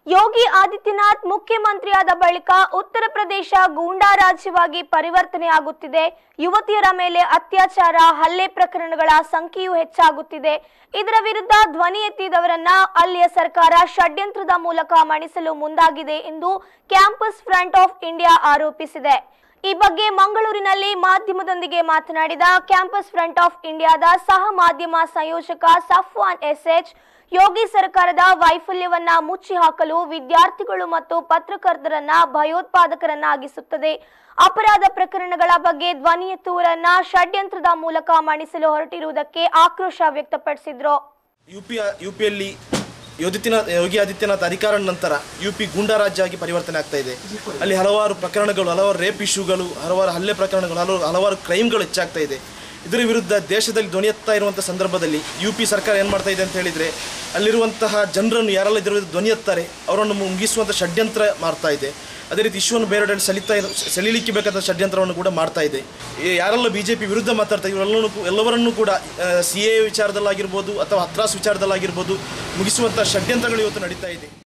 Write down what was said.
ಯೋಗಿ ಆದಿತ್ಯನಾಥ್ ಮುಖ್ಯಮಂತ್ರಿಯಾದ ಬಳಿಕ ಉತ್ತರ ಪ್ರದೇಶ ಗೂಂಡಾ ರಾಜ್ಯವಾಗಿ ಪರಿವರ್ತನೆಯಾಗುತ್ತಿದೆ ಯುವತಿಯರ ಮೇಲೆ ಅತ್ಯಾಚಾರ ಹಲ್ಲೆ ಪ್ರಕರಣಗಳ ಸಂಖ್ಯೆಯೂ ಹೆಚ್ಚಾಗುತ್ತಿದೆ ಇದರ ವಿರುದ್ಧ ಧ್ವನಿ ಎತ್ತಿದವರನ್ನ ಅಲ್ಲಿಯ ಸರ್ಕಾರ ಷಡ್ಯಂತ್ರದ ಮೂಲಕ ಮಣಿಸಲು ಮುಂದಾಗಿದೆ ಎಂದು ಕ್ಯಾಂಪಸ್ ಫ್ರಂಟ್ ಆಫ್ ಇಂಡಿಯಾ ಆರೋಪಿಸಿದೆ ಈ ಬಗ್ಗೆ ಮಂಗಳೂರಿನಲ್ಲಿ ಮಾಧ್ಯಮದೊಂದಿಗೆ ಮಾತನಾಡಿದ ಕ್ಯಾಂಪಸ್ ಫ್ರಂಟ್ ಆಫ್ ಇಂಡಿಯಾದ ಸಹ ಮಾಧ್ಯಮ ಸಂಯೋಜಕ ಸಫ್ವಾನ್ ಎಸ್ಎಚ್ ಯೋಗಿ ಸರ್ಕಾರದ ವೈಫಲ್ಯವನ್ನ ಮುಚ್ಚಿ ಹಾಕಲು ವಿದ್ಯಾರ್ಥಿಗಳು ಮತ್ತು ಪತ್ರಕರ್ತರನ್ನ ಭಯೋತ್ಪಾದಕರನ್ನಾಗಿಸುತ್ತದೆ ಅಪರಾಧ ಪ್ರಕರಣಗಳ ಬಗ್ಗೆ ಧ್ವನಿ ಎತ್ತುವರನ್ನ ಷಡ್ಯಂತ್ರದ ಮೂಲಕ ಮಣಿಸಲು ಹೊರಟಿರುವುದಕ್ಕೆ ಆಕ್ರೋಶ ವ್ಯಕ್ತಪಡಿಸಿದ್ರು ಯುಪಿ ಯುಪಿಯಲ್ಲಿ ಯೋದಿತ್ಯನಾಥ್ ಯೋಗಿ ಆದಿತ್ಯನಾಥ್ ಅಧಿಕಾರ ನಂತರ ಯು ಪಿ ಗೂಂಡಾ ರಾಜ್ಯ ಆಗಿ ಪರಿವರ್ತನೆ ಆಗ್ತಾ ಇದೆ ಅಲ್ಲಿ ಹಲವಾರು ಪ್ರಕರಣಗಳು ಹಲವಾರು ರೇಪ್ ಇಶ್ಯೂಗಳು ಹಲವಾರು ಹಲ್ಲೆ ಪ್ರಕರಣಗಳು ಹಲವಾರು ಹಲವಾರು ಕ್ರೈಮ್ಗಳು ಹೆಚ್ಚಾಗ್ತಾ ಇದೆ ಇದರ ವಿರುದ್ಧ ದೇಶದಲ್ಲಿ ಧ್ವನಿ ಎತ್ತಾ ಇರುವಂಥ ಸಂದರ್ಭದಲ್ಲಿ ಯು ಪಿ ಸರ್ಕಾರ ಏನು ಮಾಡ್ತಾ ಇದೆ ಅಂತ ಹೇಳಿದರೆ ಅಲ್ಲಿರುವಂತಹ ಜನರನ್ನು ಯಾರೆಲ್ಲ ಇದರ ವಿರುದ್ಧ ಧ್ವನಿ ಎತ್ತಾರೆ ಅವರನ್ನು ಮುಗಿಸುವಂಥ ಷಡ್ಯಂತ್ರ ಮಾಡ್ತಾ ಇದೆ ಅದೇ ರೀತಿ ಇಶ್ಯೂವನ್ನು ಬೇರೆಡೆಯಲ್ಲಿ ಸೆಳಿತಾ ಇರೋ ಸೆಳಿಲಿಕ್ಕೆ ಬೇಕಾದ ಷಡ್ಯಂತ್ರವನ್ನು ಕೂಡ ಮಾಡ್ತಾ ಇದೆ ಈ ಯಾರೆಲ್ಲ ಬಿ ಜೆ ಪಿ ವಿರುದ್ಧ ಮಾತಾಡ್ತಾ ಇವರೆಲ್ಲರೂ ಎಲ್ಲವರನ್ನೂ ಕೂಡ ಸಿ ಎ ವಿಚಾರದಲ್ಲಾಗಿರ್ಬೋದು ಅಥವಾ ಹತ್ರಾಸ್ ವಿಚಾರದಲ್ಲಾಗಿರ್ಬೋದು ಮುಗಿಸುವಂಥ ಷಡ್ಯಂತ್ರಗಳು ಇವತ್ತು ನಡೀತಾ ಇದೆ